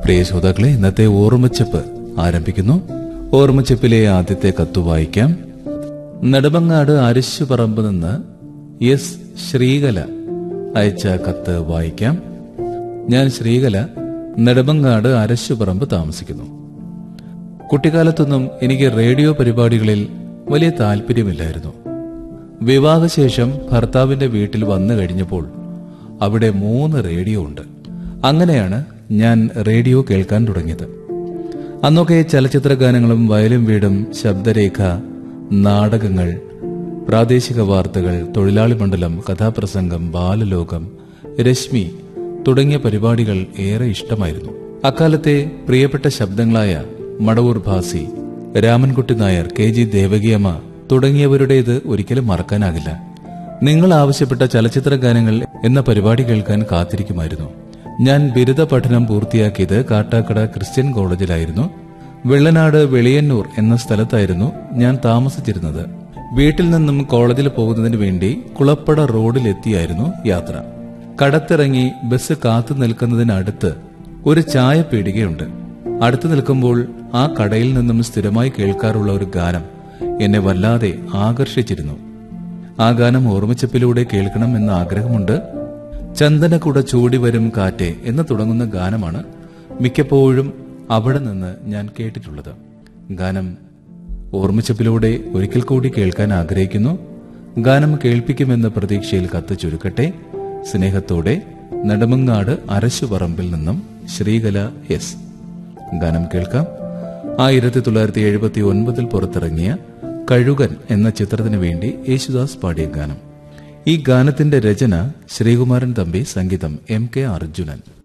പ്രിയ ശ്രോതാക്കളെ ഇന്നത്തെ ഓർമ്മച്ചപ്പ് ആരംഭിക്കുന്നു ഓർമ്മച്ചപ്പിലെ ആദ്യത്തെ കത്ത് വായിക്കാം നെടുമങ്ങാട് അരിശുപറമ്പ് നിന്ന് എസ് ശ്രീകല അയച്ച കത്ത് വായിക്കാം ഞാൻ ശ്രീകല നെടുമങ്ങാട് അരശുപറമ്പ് താമസിക്കുന്നു കുട്ടിക്കാലത്തൊന്നും എനിക്ക് റേഡിയോ പരിപാടികളിൽ വലിയ താല്പര്യമില്ലായിരുന്നു വിവാഹശേഷം ഭർത്താവിന്റെ വീട്ടിൽ വന്നു കഴിഞ്ഞപ്പോൾ അവിടെ മൂന്ന് റേഡിയോ ഉണ്ട് അങ്ങനെയാണ് ഞാൻ റേഡിയോ കേൾക്കാൻ തുടങ്ങിയത് അന്നൊക്കെ ചലച്ചിത്ര ഗാനങ്ങളും വയലും വീടും ശബ്ദരേഖ നാടകങ്ങൾ പ്രാദേശിക വാർത്തകൾ തൊഴിലാളി മണ്ഡലം കഥാപ്രസംഗം ബാലലോകം രശ്മി തുടങ്ങിയ പരിപാടികൾ ഏറെ ഇഷ്ടമായിരുന്നു അക്കാലത്തെ പ്രിയപ്പെട്ട ശബ്ദങ്ങളായ മടവൂർ ഭാസി രാമൻകുട്ടി നായർ കെ ജി ദേവകിയമ്മ തുടങ്ങിയവരുടേത് ഒരിക്കലും മറക്കാനാകില്ല നിങ്ങൾ ആവശ്യപ്പെട്ട ചലച്ചിത്ര ഗാനങ്ങൾ എന്ന പരിപാടി കേൾക്കാൻ കാത്തിരിക്കുമായിരുന്നു ഞാൻ ബിരുദ പഠനം പൂർത്തിയാക്കിയത് കാട്ടാക്കട ക്രിസ്ത്യൻ കോളേജിലായിരുന്നു വെള്ളനാട് വെളിയന്നൂർ എന്ന സ്ഥലത്തായിരുന്നു ഞാൻ താമസിച്ചിരുന്നത് വീട്ടിൽ നിന്നും കോളേജിൽ പോകുന്നതിന് വേണ്ടി കുളപ്പട റോഡിലെത്തിയായിരുന്നു യാത്ര കടത്തിറങ്ങി ബസ് കാത്തു നിൽക്കുന്നതിനടുത്ത് ഒരു ചായ പീടികയുണ്ട് അടുത്തു നിൽക്കുമ്പോൾ ആ കടയിൽ നിന്നും സ്ഥിരമായി കേൾക്കാറുള്ള ഒരു ഗാനം എന്നെ വല്ലാതെ ആകർഷിച്ചിരുന്നു ആ ഗാനം ഓർമ്മച്ചപ്പിലൂടെ കേൾക്കണം എന്ന ആഗ്രഹമുണ്ട് ചന്ദനക്കുട ചൂടി വരും കാറ്റെ എന്ന് തുടങ്ങുന്ന ഗാനമാണ് മിക്കപ്പോഴും അവിടെ നിന്ന് ഞാൻ കേട്ടിട്ടുള്ളത് ഗാനം ഓർമ്മച്ചപ്പിലൂടെ ഒരിക്കൽ കൂടി കേൾക്കാൻ ആഗ്രഹിക്കുന്നു ഗാനം കേൾപ്പിക്കുമെന്ന പ്രതീക്ഷയിൽ കത്ത് ചുരുക്കട്ടെ സ്നേഹത്തോടെ നെടുമങ്ങാട് അരശുപറമ്പിൽ നിന്നും ശ്രീകല എസ് ഗാനം കേൾക്കാം ആയിരത്തി തൊള്ളായിരത്തി എഴുപത്തി ഒൻപതിൽ പുറത്തിറങ്ങിയ കഴുകൻ എന്ന ചിത്രത്തിനു വേണ്ടി യേശുദാസ് പാടിയ ഗാനം ഈ ഗാനത്തിന്റെ രചന ശ്രീകുമാരൻ തമ്പി സംഗീതം എം കെ അർജുനൻ